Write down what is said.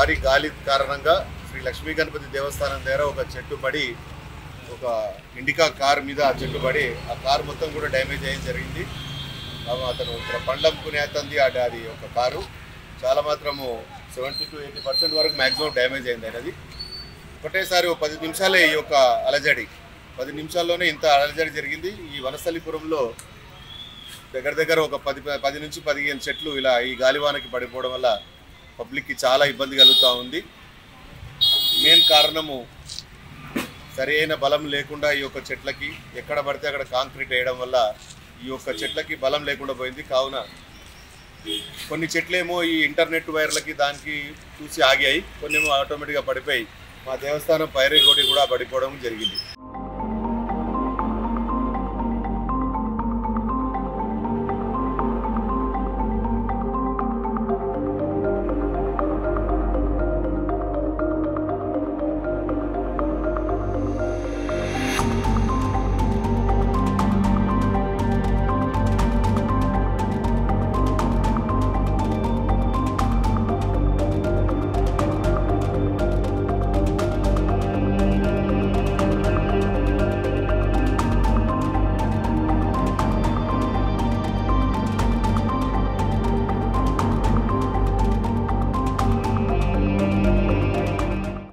భారీ గాలి కారణంగా శ్రీ లక్ష్మీ గణపతి దేవస్థానం దగ్గర ఒక చెట్టు పడి ఒక ఇండికా కార్ మీద ఆ చెట్టు పడి ఆ కార్ మొత్తం కూడా డ్యామేజ్ అయ్యి జరిగింది పాపం అతను ఇక్కడ పండ్లు అమ్ముకునే అతనిది అది అది ఒక కారు చాలా మాత్రము సెవెంటీ టు ఎయిటీ పర్సెంట్ వరకు మ్యాక్సిమం డ్యామేజ్ అయింది అనేది ఒకటేసారి ఒక పది నిమిషాలే ఈ యొక్క అలజడి పది నిమిషాల్లోనే ఇంత అలజడి జరిగింది ఈ వనస్థలిపురంలో దగ్గర దగ్గర ఒక పది పది నుంచి పదిహేను చెట్లు ఇలా ఈ గాలివానకి పడిపోవడం వల్ల పబ్లిక్కి చాలా ఇబ్బంది కలుగుతూ ఉంది మెయిన్ కారణము సరి అయిన బలం లేకుండా ఈ యొక్క చెట్లకి ఎక్కడ పడితే అక్కడ కాంక్రీట్ వేయడం వల్ల ఈ యొక్క చెట్లకి బలం లేకుండా పోయింది కావున కొన్ని చెట్లేమో ఈ ఇంటర్నెట్ వైర్లకి దానికి చూసి ఆగాయి కొన్ని ఏమో ఆటోమేటిక్గా పడిపోయి మా దేవస్థానం పైరేగోడి కూడా పడిపోవడం జరిగింది